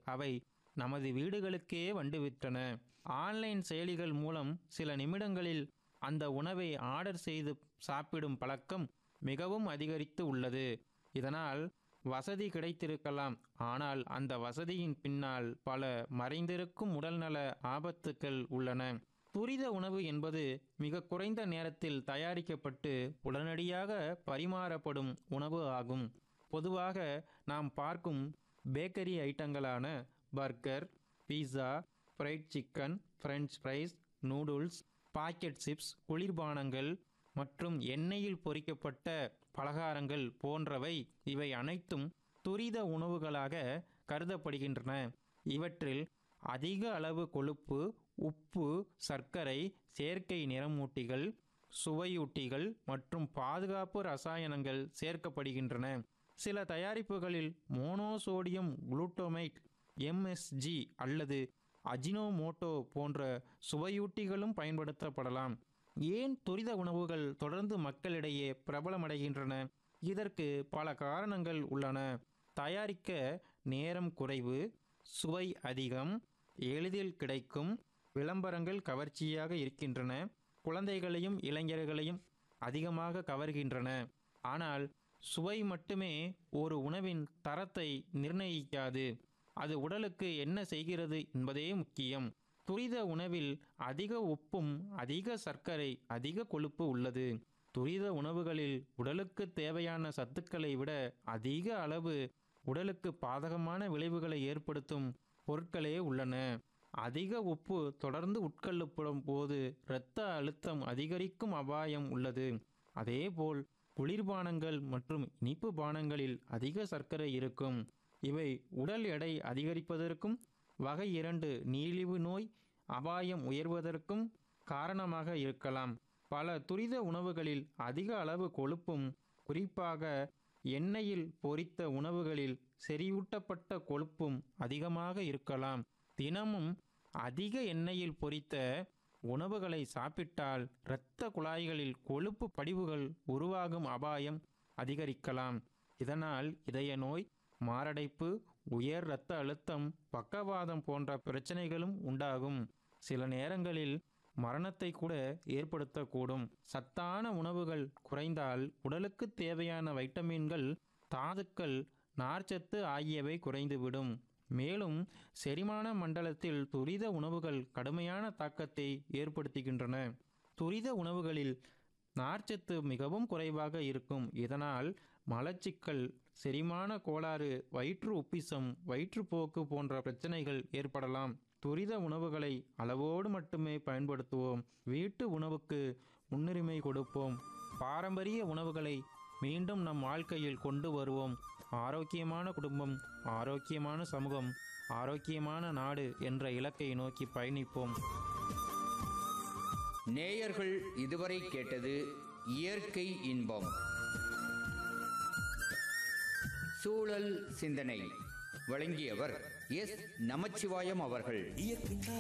அவை நமது வீடுகளுக்கே வந்துவிட்டன ஆன்லைன் செயலிகள் மூலம் சில நிமிடங்களில் அந்த உணவை ஆர்டர் செய்து சாப்பிடும் பழக்கம் மிகவும் அதிகரித்து உள்ளது இதனால் வசதி கிடைத்திருக்கலாம் ஆனால் அந்த வசதியின் பின்னால் பல மறைந்திருக்கும் உடல்நல ஆபத்துக்கள் உள்ளன துரித உணவு என்பது மிக குறைந்த நேரத்தில் தயாரிக்கப்பட்டு உடனடியாக பரிமாறப்படும் உணவு ஆகும் பொதுவாக நாம் பார்க்கும் பேக்கரி ஐட்டங்களான burger pizza fried chicken French fries noodles packet chips குளிர்பானங்கள் மற்றும் எண்ணெயில் பொரிக்கப்பட்ட பலகாரங்கள் போன்றவை இவை அனைத்தும் துரித உணவுகளாக கருதப்படுகின்றன இவற்றில் அதிக அளவு கொழுப்பு உப்பு சர்க்கரை செயற்கை நிறமூட்டிகள் சுவையூட்டிகள் மற்றும் பாதுகாப்பு ரசாயனங்கள் சேர்க்கப்படுகின்றன சில தயாரிப்புகளில் மோனோசோடியம் குளூட்டோமைட் எம்எஸ்ஜி அல்லது அஜினோமோட்டோ போன்ற சுவையூட்டிகளும் பயன்படுத்தப்படலாம் ஏன் துரித உணவுகள் தொடர்ந்து மக்களிடையே பிரபலமடைகின்றன இதற்கு பல காரணங்கள் உள்ளன தயாரிக்க நேரம் குறைவு சுவை அதிகம் எளிதில் கிடைக்கும் விளம்பரங்கள் கவர்ச்சியாக இருக்கின்றன குழந்தைகளையும் இளைஞர்களையும் அதிகமாக கவர்கின்றன ஆனால் சுவை மட்டுமே ஒரு உணவின் தரத்தை நிர்ணயிக்காது அது உடலுக்கு என்ன செய்கிறது என்பதே முக்கியம் துரித உணவில் அதிக உப்பும் அதிக சர்க்கரை அதிக கொழுப்பு உள்ளது துரித உணவுகளில் உடலுக்கு தேவையான சத்துக்களை விட அதிக அளவு உடலுக்கு பாதகமான விளைவுகளை ஏற்படுத்தும் பொருட்களே உள்ளன அதிக உப்பு தொடர்ந்து உட்கொள்ளப்படும் போது இரத்த அழுத்தம் அதிகரிக்கும் அபாயம் உள்ளது அதேபோல் குளிர்பானங்கள் மற்றும் இனிப்பு பானங்களில் அதிக சர்க்கரை இருக்கும் இவை உடல் எடை அதிகரிப்பதற்கும் வகை இரண்டு நீரிழிவு நோய் அபாயம் உயர்வதற்கும் காரணமாக இருக்கலாம் பல துரித உணவுகளில் அதிக அளவு கொழுப்பும் குறிப்பாக எண்ணெயில் பொரித்த உணவுகளில் செறிவூட்டப்பட்ட கொழுப்பும் அதிகமாக இருக்கலாம் தினமும் அதிக எண்ணெயில் பொரித்த உணவுகளை சாப்பிட்டால் இரத்த குழாய்களில் கொழுப்பு படிவுகள் உருவாகும் அபாயம் அதிகரிக்கலாம் இதனால் இதய நோய் மாரடைப்பு உயர் இரத்த அழுத்தம் பக்கவாதம் போன்ற பிரச்சனைகளும் உண்டாகும் சில நேரங்களில் மரணத்தை கூட ஏற்படுத்தக்கூடும் சத்தான உணவுகள் குறைந்தால் உடலுக்கு தேவையான வைட்டமின்கள் தாதுக்கள் நார்ச்சத்து ஆகியவை குறைந்துவிடும் மேலும் செரிமான மண்டலத்தில் துரித உணவுகள் கடுமையான தாக்கத்தை ஏற்படுத்துகின்றன துரித உணவுகளில் நார்ச்சத்து மிகவும் குறைவாக இருக்கும் இதனால் மலச்சிக்கல் செரிமான கோளாறு வயிற்று உப்பிசம் வயிற்றுப்போக்கு போன்ற பிரச்சனைகள் ஏற்படலாம் துரித உணவுகளை அளவோடு மட்டுமே பயன்படுத்துவோம் வீட்டு உணவுக்கு முன்னுரிமை கொடுப்போம் பாரம்பரிய உணவுகளை மீண்டும் நம் வாழ்க்கையில் கொண்டு வருவோம் ஆரோக்கியமான குடும்பம் ஆரோக்கியமான சமூகம் ஆரோக்கியமான நாடு என்ற இலக்கை நோக்கி பயணிப்போம் நேயர்கள் இதுவரை கேட்டது இயற்கை இன்பம் சூழல் சிந்தனை வழங்கியவர் எஸ் நமச்சிவாயம் அவர்கள் இயற்கை